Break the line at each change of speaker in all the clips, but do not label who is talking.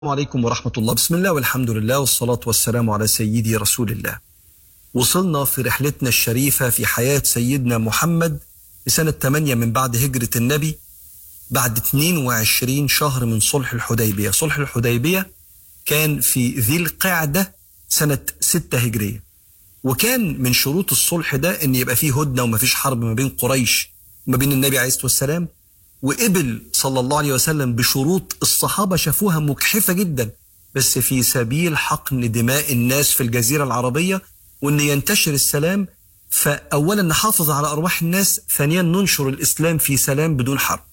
عليكم ورحمة الله بسم الله والحمد لله والصلاة والسلام على سيدي رسول الله وصلنا في رحلتنا الشريفة في حياة سيدنا محمد لسنة 8 من بعد هجرة النبي بعد 22 شهر من صلح الحديبية صلح الحديبية كان في ذي القعدة سنة 6 هجرية وكان من شروط الصلح ده ان يبقى فيه هدنة وما فيش حرب ما بين قريش وما بين النبي عليه الصلاة والسلام وقبل صلى الله عليه وسلم بشروط الصحابة شافوها مجحفة جدا بس في سبيل حقن دماء الناس في الجزيرة العربية وان ينتشر السلام فأولا نحافظ على أرواح الناس ثانيا ننشر الإسلام في سلام بدون حرب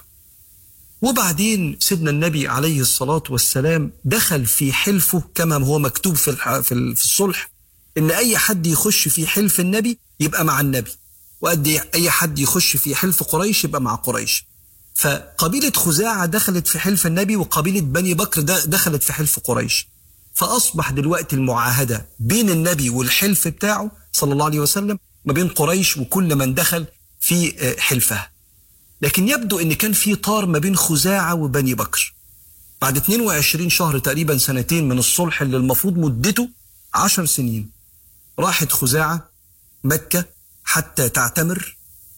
وبعدين سيدنا النبي عليه الصلاة والسلام دخل في حلفه كما هو مكتوب في الح- في ال- في الصلح ان اي حد يخش في حلف النبي يبقى مع النبي وقد اي حد يخش في حلف قريش يبقى مع قريش فقبيلة خزاعة دخلت في حلف النبي وقبيلة بني بكر د- دخلت في حلف قريش فأصبح دلوقتي المعاهدة بين النبي والحلف بتاعه صلى الله عليه وسلم ما بين قريش وكل من دخل في آه، حلفها لكن يبدو ان كان في طار ما بين خزاعة وبني بكر بعد 22 شهر تقريبا سنتين من الصلح اللي المفروض مدته 10 سنين راحت خزاعة مكة حتى تعتمر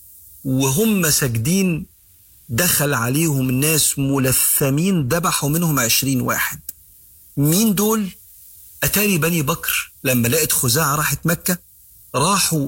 وهم ساجدين دخل عليهم ناس ملثمين ذبحوا منهم عشرين واحد مين دول أتاري بني بكر لما لقت خزاعة راحت مكة راحوا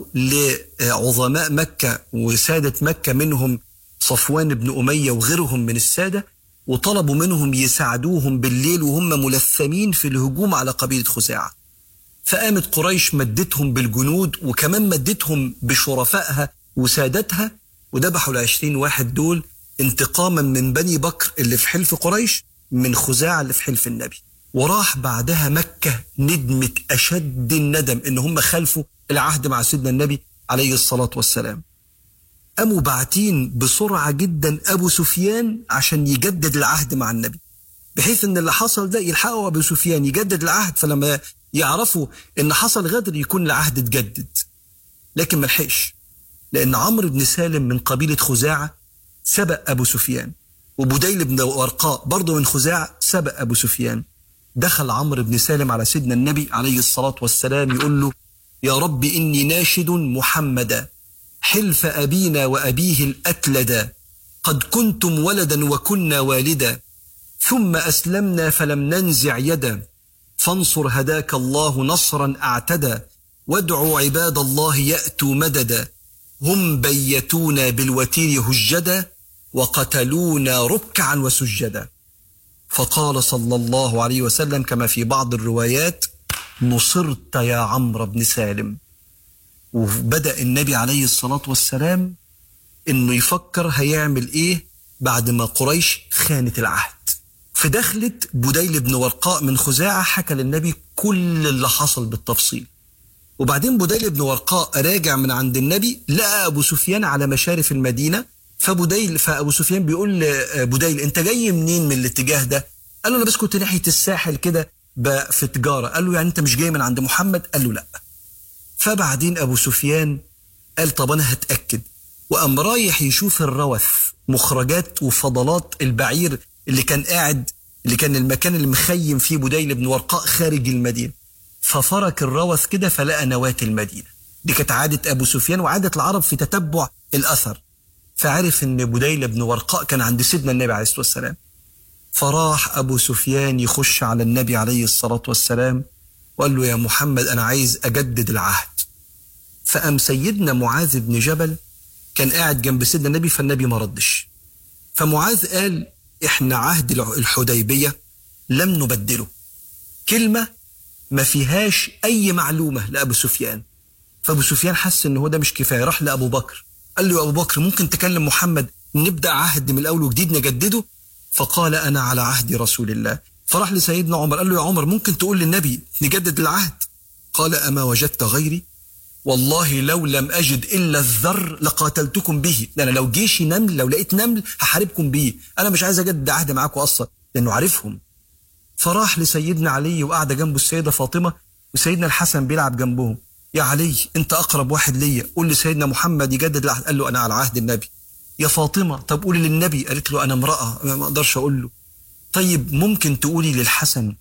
لعظماء مكة وسادة مكة منهم صفوان بن أمية وغيرهم من السادة وطلبوا منهم يساعدوهم بالليل وهم ملثمين في الهجوم على قبيلة خزاعة فقامت قريش مدتهم بالجنود وكمان مدتهم بشرفائها وسادتها وذبحوا العشرين واحد دول انتقاما من بني بكر اللي في حلف قريش من خزاعة اللي في حلف النبي وراح بعدها مكة ندمة أشد الندم إن هم خلفوا العهد مع سيدنا النبي عليه الصلاة والسلام قاموا باعتين بسرعة جدا أبو سفيان عشان يجدد العهد مع النبي بحيث ان اللي حصل ده يلحقوا ابو سفيان يجدد العهد فلما يعرفوا ان حصل غدر يكون العهد اتجدد لكن ما لحقش لان عمرو بن سالم من قبيله خزاعه سبق ابو سفيان وبديل بن ورقاء برضه من خزاعه سبق ابو سفيان دخل عمرو بن سالم على سيدنا النبي عليه الصلاه والسلام يقول له يا رب اني ناشد محمدا حلف ابينا وابيه الاتلدا قد كنتم ولدا وكنا والدا ثم اسلمنا فلم ننزع يدا فانصر هداك الله نصرا اعتدى وادعوا عباد الله ياتوا مددا هم بيتونا بالوتير هجدا وقتلونا ركعا وسجدا فقال صلى الله عليه وسلم كما في بعض الروايات نصرت يا عمرو بن سالم وبدا النبي عليه الصلاه والسلام انه يفكر هيعمل ايه بعد ما قريش خانت العهد فدخلت بديل بن ورقاء من خزاعة حكى للنبي كل اللي حصل بالتفصيل وبعدين بديل بن ورقاء راجع من عند النبي لقى أبو سفيان على مشارف المدينة فبديل فأبو سفيان بيقول لبديل أنت جاي منين من الاتجاه ده قال له أنا بس كنت ناحية الساحل كده ب- في تجارة قال له يعني أنت مش جاي من عند محمد قال له لأ فبعدين أبو سفيان قال طب أنا هتأكد وقام رايح يشوف الروث مخرجات وفضلات البعير اللي كان قاعد اللي كان المكان اللي مخيم فيه بديل بن ورقاء خارج المدينة ففرك الروث كده فلقى نواة المدينة دي كانت عادة أبو سفيان وعادة العرب في تتبع الأثر فعرف إن بديل بن ورقاء كان عند سيدنا النبي عليه الصلاة والسلام فراح أبو سفيان يخش على النبي عليه الصلاة والسلام وقال له يا محمد أنا عايز أجدد العهد فقام سيدنا معاذ بن جبل كان قاعد جنب سيدنا النبي فالنبي ما ردش فمعاذ قال احنا عهد الع- الحديبية لم نبدله كلمة ما فيهاش أي معلومة لأبو سفيان فأبو سفيان حس إن هو ده مش كفاية راح لأبو بكر قال له يا أبو بكر ممكن تكلم محمد نبدأ عهد من الأول وجديد نجدده فقال أنا على عهد رسول الله فراح لسيدنا عمر قال له يا عمر ممكن تقول للنبي نجدد العهد قال أما وجدت غيري والله لو لم أجد إلا الذر لقاتلتكم به ده أنا لو جيشي نمل لو لقيت نمل هحاربكم بيه أنا مش عايز أجدد عهد معاكم أصلا لأنه عارفهم فراح لسيدنا علي وقعد جنبه السيدة فاطمة وسيدنا الحسن بيلعب جنبهم يا علي انت اقرب واحد ليا قول لسيدنا محمد يجدد العهد قال له انا على عهد النبي يا فاطمة طب قولي للنبي قالت له انا امرأة ما اقدرش اقول له طيب ممكن تقولي للحسن